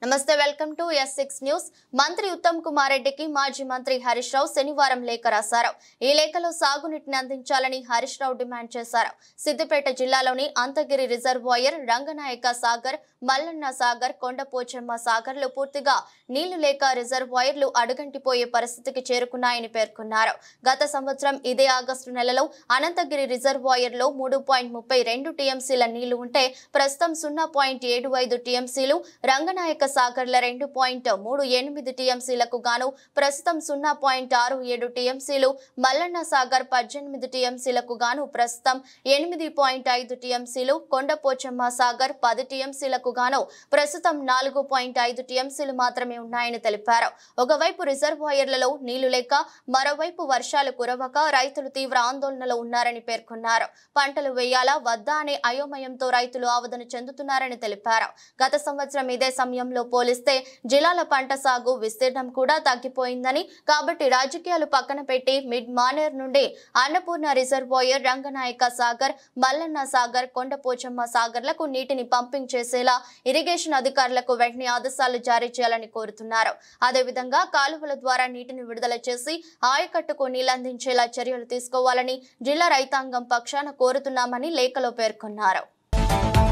నమస్తే welcome to S six news మంత్రి ఉత్తమ్ కుమార్ రెడ్డికి మాజీ మంత్రి హరీష్ రావు శనివారం లేఖ రాశారు ఈ లేఖలో సాగునీటిని అందించాలని హరీష్ రావు డిమాండ్ చేశారు సిద్దిపేట జిల్లాలోని అంతగిరి రిజర్వాయర్ రంగనాయక సాగర్ మల్లన్న సాగర్ కొండపోచమ్మ సాగర్లు పూర్తిగా నీళ్లు లేక రిజర్వాయర్లు అడుగంటిపోయే పరిస్థితికి చేరుకున్నాయని పేర్కొన్నారు గత సంవత్సరం ఇదే ఆగస్టు నెలలో అనంతగిరి రిజర్వాయర్లో మూడు పాయింట్ ముప్పై రెండు టీఎంసీల నీళ్లు ఉంటే ప్రస్తుతం సున్నా పాయింట్ ఏడు ఐదు టీఎంసీలు రంగనాయక సాగర్ల రెండు పాయింట్ మూడు ఎనిమిది టీఎంసీలకు గాను ప్రస్తుతం సున్నా పాయింట్ ఆరు ఏడు టీఎంసీలు మల్లన్న సాగర్ పద్దెనిమిది టీఎంసీలకు గాను ప్రస్తుతం ఎనిమిది పాయింట్ ఐదు టీఎంసీలు కొండపోచమ్మ సాగర్ పది టీఎంసీలకు గాను ప్రస్తుతం నాలుగు పాయింట్ ఐదు టీఎంసీలు మాత్రమే ఉన్నాయని తెలిపారు ఒకవైపు రిజర్వాయర్లలో నీళ్లు లేక మరోవైపు వర్షాలు కురవక రైతులు తీవ్ర ఆందోళనలో ఉన్నారని పేర్కొన్నారు పంటలు వేయాలా వద్దా అనే అయోమయంతో రైతులు ఆవేదన చెందుతున్నారని తెలిపారు గత సంవత్సరం ఇదే సమయంలో పోలిస్తే జిల్లాల పంట సాగు విస్తీర్ణం కూడా తగ్గిపోయిందని కాబట్టి రాజకీయాలు పక్కన పెట్టి మిడ్ మానేర్ నుండి అన్నపూర్ణ రిజర్వాయర్ రంగనాయక సాగర్ మల్లన్న సాగర్ కొండపోచమ్మ సాగర్లకు నీటిని పంపింగ్ చేసేలా ఇరిగేషన్ అధికారులకు వెంటనే ఆదేశాలు జారీ చేయాలని కోరుతున్నారు అదేవిధంగా కాలువల ద్వారా నీటిని విడుదల చేసి ఆయకట్టుకు నీళ్లందించేలా చర్యలు తీసుకోవాలని జిల్లా రైతాంగం పక్షాన కోరుతున్నామని లేఖలో పేర్కొన్నారు